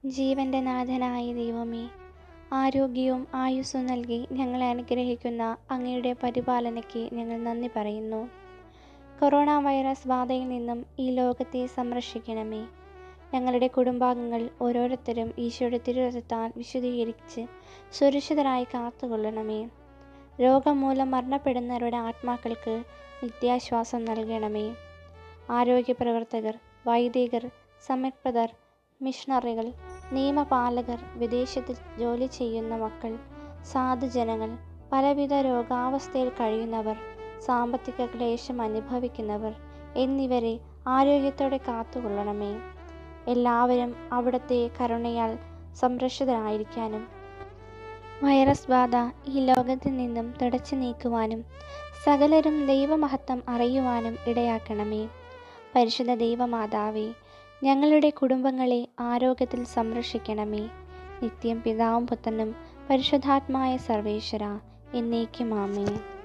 ജീവന്റെ നാഥനായ ദൈവമേ ആരോഗ്യവും ആയുസ്സും നൽകി ഞങ്ങളെ അനുഗ്രഹിക്കുന്ന അങ്ങയുടെ പരിപാലനയ്ക്ക് ഞങ്ങൾ നന്ദി പറയുന്നു കൊറോണ വൈറസ് ബാധയിൽ നിന്നും ഈ ലോകത്തെ സംരക്ഷിക്കണമേ ഞങ്ങളുടെ കുടുംബാംഗങ്ങൾ ഓരോരുത്തരും ഈശോയുടെ തിരുരഥത്താൽ വിശുദ്ധീകരിച്ച് സുരക്ഷിതരായി കാത്തുകൊള്ളണമേ രോഗം മൂലം മരണപ്പെടുന്നവരുടെ ആത്മാക്കൾക്ക് നിത്യാശ്വാസം നൽകണമേ ആരോഗ്യപ്രവർത്തകർ വൈദികർ സമർപ്പിതർ മിഷണറികൾ നിയമപാലകർ വിദേശത്ത് ജോലി ചെയ്യുന്ന മക്കൾ സാധുജനങ്ങൾ പലവിധ രോഗാവസ്ഥയിൽ കഴിയുന്നവർ സാമ്പത്തിക ക്ലേശം അനുഭവിക്കുന്നവർ എന്നിവരെ ആരോഗ്യത്തോടെ കാത്തുകൊള്ളണമേ എല്ലാവരും അവിടുത്തെ കരുണയാൽ സംരക്ഷിതരായിരിക്കാനും വൈറസ് ബാധ ഈ ലോകത്തിൽ നിന്നും തുടച്ചു നീക്കുവാനും സകലരും ദൈവമഹത്വം അറിയുവാനും ഇടയാക്കണമേ പരിശുദ്ധ ദൈവമാതാവേ ഞങ്ങളുടെ കുടുംബങ്ങളെ ആരോഗ്യത്തിൽ സംരക്ഷിക്കണമേ നിത്യം പിതാവും പുത്രനും പരിശുദ്ധാത്മായ സർവേശ്വര എന്നേക്കും ആമേ